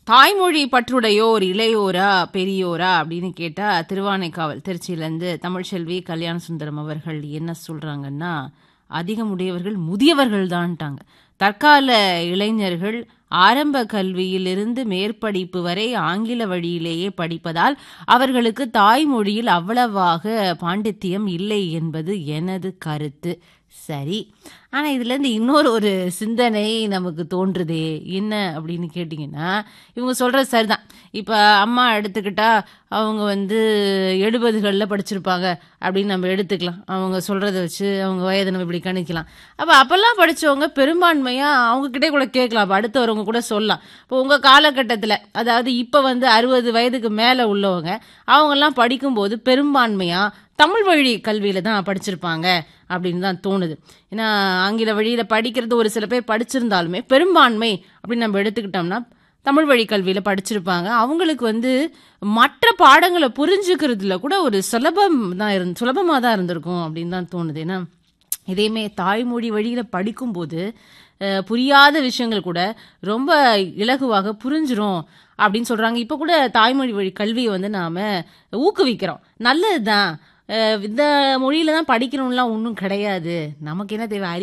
தாய்மொழி பற்றுடையோர் இளையோரா பெரியோரா அப்படின்னு கேட்டா திருவானைக்காவல் திருச்சியிலேருந்து தமிழ்ச்செல்வி கல்யாண சுந்தரம் அவர்கள் என்ன சொல்றாங்கன்னா அதிகமுடையவர்கள் முதியவர்கள் தான்ட்டாங்க தற்கால இளைஞர்கள் ஆரம்ப கல்வியிலிருந்து மேற்படிப்பு வரை ஆங்கில வழியிலேயே படிப்பதால் அவர்களுக்கு தாய்மொழியில் அவ்வளவாக பாண்டித்தியம் இல்லை என்பது எனது கருத்து சரி ஆனால் இதுலேருந்து இன்னொரு ஒரு சிந்தனை நமக்கு தோன்றுதே என்ன அப்படின்னு கேட்டிங்கன்னா இவங்க சொல்கிறது சரிதான் இப்போ அம்மா எடுத்துக்கிட்டா அவங்க வந்து எழுபதுகளில் படிச்சிருப்பாங்க அப்படின்னு நம்ம எடுத்துக்கலாம் அவங்க சொல்கிறத வச்சு அவங்க வயதை நம்ம இப்படி கணிக்கலாம் அப்போ அப்போல்லாம் படித்தவங்க பெரும்பான்மையாக அவங்கக்கிட்டே கூட கேட்கலாம் அப்போ அடுத்து வரவங்க கூட சொல்லலாம் இப்போ உங்கள் காலகட்டத்தில் அதாவது இப்போ வந்து அறுபது வயதுக்கு மேலே உள்ளவங்க அவங்கெல்லாம் படிக்கும்போது பெரும்பான்மையாக தமிழ் வழி கல்வியில் தான் படிச்சிருப்பாங்க அப்படின்னு தான் தோணுது ஏன்னா ஆங்கில வழியில் படிக்கிறது ஒரு சில பேர் படிச்சிருந்தாலுமே பெரும்பான்மை அப்படின்னு நம்ம எடுத்துக்கிட்டோம்னா தமிழ் வழி கல்வியில் படிச்சிருப்பாங்க அவங்களுக்கு வந்து மற்ற பாடங்களை புரிஞ்சுக்கிறதுல கூட ஒரு சுலபம் தான் இருந்து சுலபமாக தான் இருந்திருக்கும் அப்படின்னு தான் தோணுது ஏன்னா இதையுமே தாய்மொழி வழியில் படிக்கும்போது புரியாத விஷயங்கள் கூட ரொம்ப இலகுவாக புரிஞ்சிரும் அப்படின்னு சொல்கிறாங்க இப்போ கூட தாய்மொழி வழி கல்வியை வந்து நாம் ஊக்குவிக்கிறோம் நல்லது தான் இந்த மொழியில தான் படிக்கணும்லாம் ஒன்றும் கிடையாது நமக்கு என்ன தேவை